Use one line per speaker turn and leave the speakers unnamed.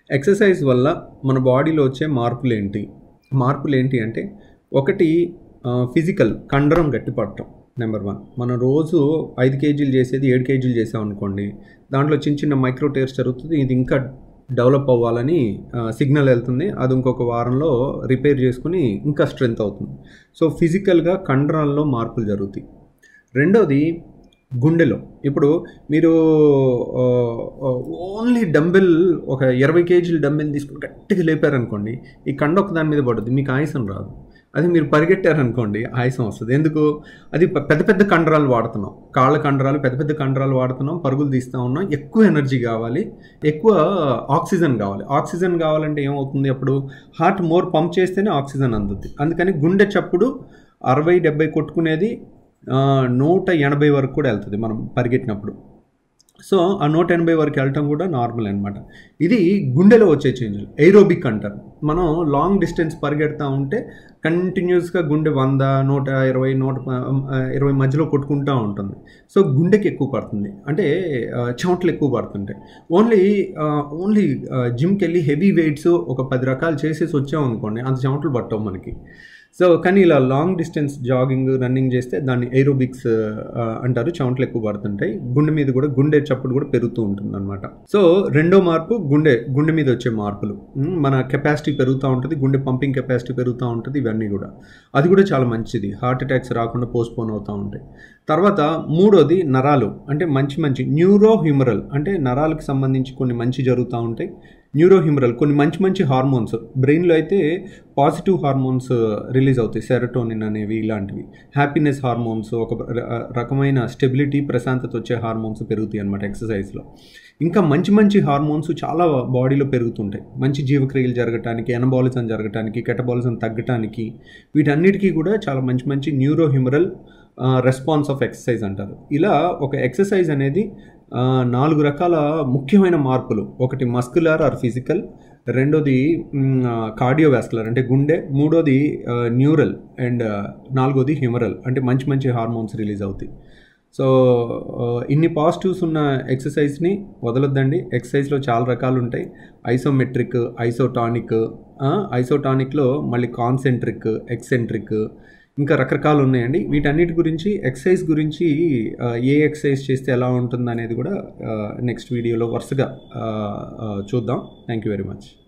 exercise వల్ల మన బాడీలో వచ్చే మార్పులు ఏంటి మార్పులు ఏంటి అంటే ఒకటి ఫిజికల్ కండరం గట్టిపడటం నెంబర్ వన్ మనం రోజు ఐదు కేజీలు చేసేది ఏడు కేజీలు చేసాం అనుకోండి దాంట్లో చిన్న చిన్న మైక్రో టేర్స్ జరుగుతుంది ఇది ఇంకా డెవలప్ అవ్వాలని సిగ్నల్ వెళ్తుంది అది ఇంకొక వారంలో రిపేర్ చేసుకుని ఇంకా స్ట్రెంత్ అవుతుంది సో ఫిజికల్గా కండరాల్లో మార్పులు జరుగుతాయి రెండోది గుండెలో ఇప్పుడు మీరు ఓన్లీ డంబెల్ ఒక ఇరవై కేజీల డంబెల్ తీసుకుని గట్టిగా లేపారనుకోండి ఈ కండ ఒక దాని మీద పడుతుంది మీకు ఆయాసం రాదు అది మీరు పరిగెట్టారనుకోండి ఆయాసం వస్తుంది ఎందుకు అది పె- పెద్ద పెద్ద కండరాలు వాడుతున్నాం కాళ్ళ కండరాలు పెద్ద పెద్ద కండరాలు వాడుతున్నాం పరుగులు తీస్తూ ఉన్నాం ఎక్కువ ఎనర్జీ కావాలి ఎక్కువ ఆక్సిజన్ కావాలి ఆక్సిజన్ కావాలంటే ఏమవుతుంది అప్పుడు హార్ట్ మోర్ పంప్ చేస్తేనే ఆక్సిజన్ అందుతుంది అందుకని గుండె చప్పుడు అరవై డెబ్బై కొట్టుకునేది ఆ, నూట ఎనభై వరకు కూడా వెళ్తుంది మనం పరిగెట్టినప్పుడు సో ఆ నూట ఎనభై వరకు వెళ్ళటం కూడా నార్మల్ అనమాట ఇది గుండెలో వచ్చే చేంజ్లు ఎయిరోబిక్ అంటారు మనం లాంగ్ డిస్టెన్స్ పరిగెడతా ఉంటే కంటిన్యూస్గా గుండె వంద నూట ఇరవై నూట ప- ఆ, ఇరవై మధ్యలో కొట్టుకుంటూ ఉంటుంది సో గుండెకి ఎక్కువ పడుతుంది అంటే ఆ, చెమటలు ఎక్కువ పడుతుంటాయి ఓన్లీ ఓన్లీ జిమ్కి వెళ్ళి హెవీ వెయిట్స్ ఒక పది రకాలు చేసేసి వచ్చాం అనుకోండి అంత చెమటలు పట్టవు మనకి సో కానీ ఇలా లాంగ్ డిస్టెన్స్ జాగింగ్ రన్నింగ్ చేస్తే దాన్ని ఏరోబిక్స్ అంటారు చెమటలు ఎక్కువ పడుతుంటాయి గుండె మీద కూడా గుండె చప్పుడు కూడా పెరుగుతూ ఉంటుంది అనమాట సో రెండో మార్పు గుండె గుండె మీద వచ్చే మార్పులు ఉమ్, మన కెపాసిటీ పెరుగుతూ ఉంటుంది గుండె పంపింగ్ కెపాసిటీ పెరుగుతూ ఉంటుంది ఇవన్నీ కూడా అది కూడా చాలా మంచిది హార్ట్ అటాక్స్ రాకుండా పోస్ట్పోన్ అవుతూ ఉంటాయి తర్వాత మూడోది నరాలు అంటే మంచి మంచి న్యూరో హ్యూమరల్ అంటే నరాలకు సంబంధించి కొన్ని మంచి జరుగుతూ ఉంటాయి న్యూరో హ్యూమరల్ కొన్ని మంచి మంచి హార్మోన్స్ బ్రెయిన్లో అయితే పాజిటివ్ హార్మోన్స్ రిలీజ్ అవుతాయి సెరటోనిన్ అనేవి ఇలాంటివి హ్యాపీనెస్ హార్మోన్స్ ఒక ర- రకమైన స్టెబిలిటీ ప్రశాంతత వచ్చే హార్మోన్స్ పెరుగుతాయి అనమాట ఎక్సర్సైజ్లో ఇంకా మంచి మంచి హార్మోన్స్ చాలా బాడీలో పెరుగుతుంటాయి మంచి జీవక్రియలు జరగటానికి ఎనబాలిజం జరగటానికి కెటబాలిజం తగ్గటానికి వీటన్నిటికీ కూడా చాలా మంచి మంచి neuro humoral response of exercise అంటారు ఇలా ఒక ఎక్సర్సైజ్ అనేది ఆ, నాలుగు రకాల ముఖ్యమైన మార్పులు ఒకటి మస్కులర్ ఆర్ ఫిజికల్ రెండోది కార్డియోవాస్కులర్ అంటే గుండె మూడోది న్యూరల్ అండ్ నాలుగోది హ్యూమరల్ అంటే మంచి మంచి హార్మోన్స్ రిలీజ్ అవుతాయి సో ఆ, ఇన్ని పాజిటివ్స్ ఉన్న ఎక్సర్సైజ్ని వదలొద్దండి ఎక్సర్సైజ్లో చాలా రకాలు ఉంటాయి ఐసోమెట్రిక్ ఐసోటానిక్ ఐసోటానిక్లో మళ్ళీ కాన్సెంట్రిక్ ఎక్సెంట్రిక్ ఇంకా రకరకాలు ఉన్నాయండి వీటన్నిటి గురించి ఎక్సర్సైజ్ గురించి ఆ, ఏ ఎక్సర్సైజ్ చేస్తే ఎలా ఉంటుంది అనేది కూడా నెక్స్ట్ వీడియోలో వరుసగా ఆ, ఆ, చూద్దాం థ్యాంక్ యూ వెరీ మచ్